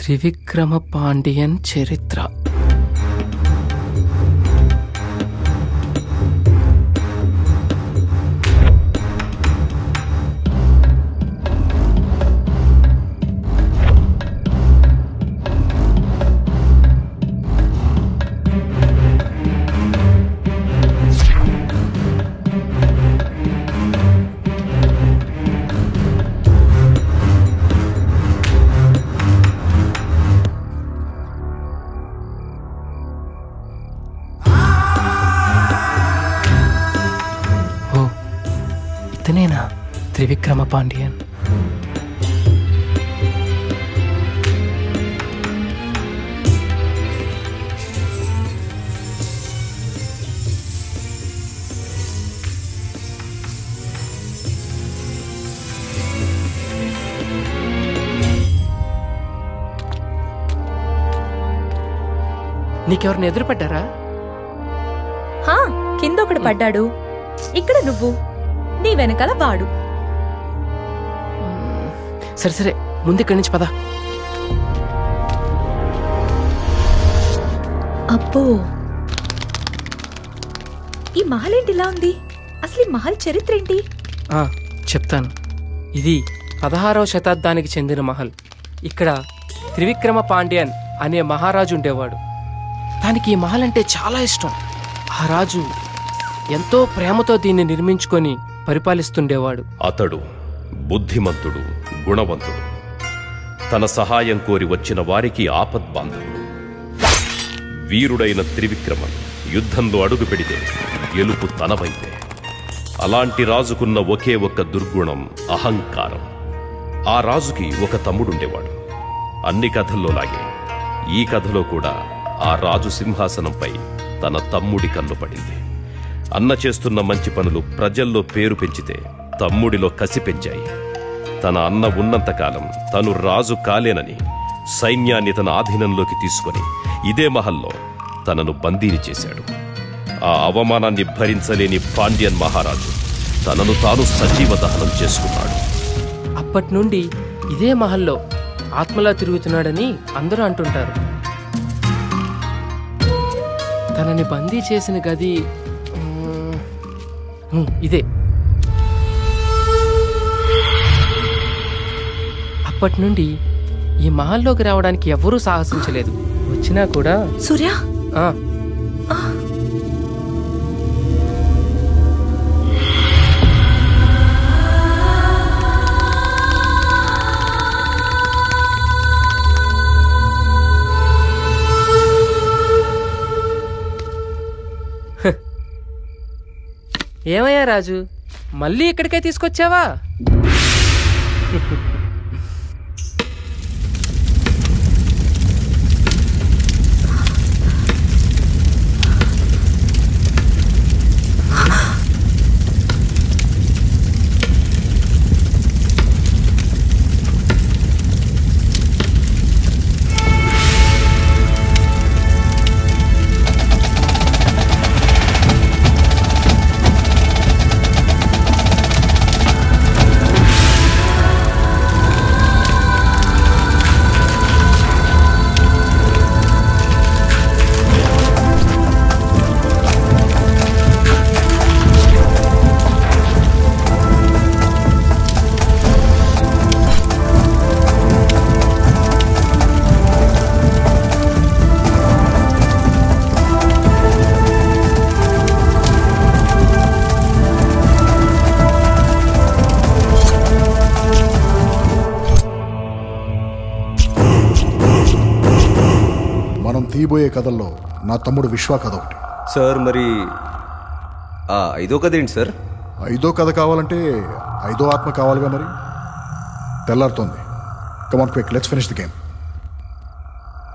త్రివిక్రమ పాండియన్ చరిత్ర ఓ ఇతనేనా త్రివిక్రమ పాండియన్ నీకెవరిని ఎదురుపడ్డారా హా కింద ఒకడు పడ్డాడు ఇక్కడ నువ్వు నీ వెనకాల వాడు సరే సరే ముందు ఇక్కడి నుంచి పద అబ్బో ఈ మహల్ ఏంటి ఇలా ఉంది అసలు ఈ మహల్ చరిత్ర ఏంటి ఆ, చెప్తాను ఇది పదహారవ శతాబ్దానికి చెందిన మహల్ ఇక్కడ త్రివిక్రమ పాండ్యన్ అనే మహారాజు ఉండేవాడు దానికి ఈ మహల్ అంటే చాలా ఇష్టం ఆ రాజు ఎంతో ప్రేమతో దీన్ని నిర్మించుకొని పరిపాలిస్తుండేవాడు అతడు బుద్ధిమంతుడు గుణవంతుడు తన సహాయం కోరి వచ్చిన వారికి ఆపద్బాంధవుడు వీరుడైన త్రివిక్రమన్ యుద్ధంలో అడుగు పెడితే గెలుపు తనవైతే అలాంటి రాజుకున్న ఒకే ఒక్క దుర్గుణం అహంకారం ఆ రాజుకి ఒక తమ్ముడుండేవాడు అన్ని కథల్లో లాగే ఈ కథలో కూడా ఆ రాజు సింహాసనంపై తన తమ్ముడి కన్ను పడింది అన్న చేస్తున్న మంచి పనులు ప్రజల్లో పేరు పెంచితే తమ్ముడిలో కసి పెంచాయి తన అన్న ఉన్నంతకాలం తను రాజు కాలేనని సైన్యాన్ని తన ఆధీనంలోకి తీసుకొని ఇదే మహల్లో తనను బందీని చేశాడు ఆ అవమానాన్ని భరించలేని పాండ్యన్ మహారాజు తనను తాను సజీవ దహనం చేసుకున్నాడు అప్పటి నుండి ఇదే మహల్లో ఆత్మలా తిరుగుతున్నాడని అందరూ అంటుంటారు తనని బందీ చేసిన గది మ్, మ్, ఇదే అప్పటి నుండి ఈ మహల్లోకి రావడానికి ఎవరూ సాహసించలేదు వచ్చినా కూడా సూర్య ఆ, ఏమయ్యా రాజు మళ్ళీ ఇక్కడికే తీసుకొచ్చావా మనం తీయబోయే కథల్లో నా తమ్ముడు విశ్వ కథ ఒకటి సార్ మరి ఆ ఐదో కథ ఏంటి సార్ ఐదో కథ కావాలంటే ఐదో ఆత్మ కావాలిగా మరి తెల్లారుతోంది come on quick let's finish the game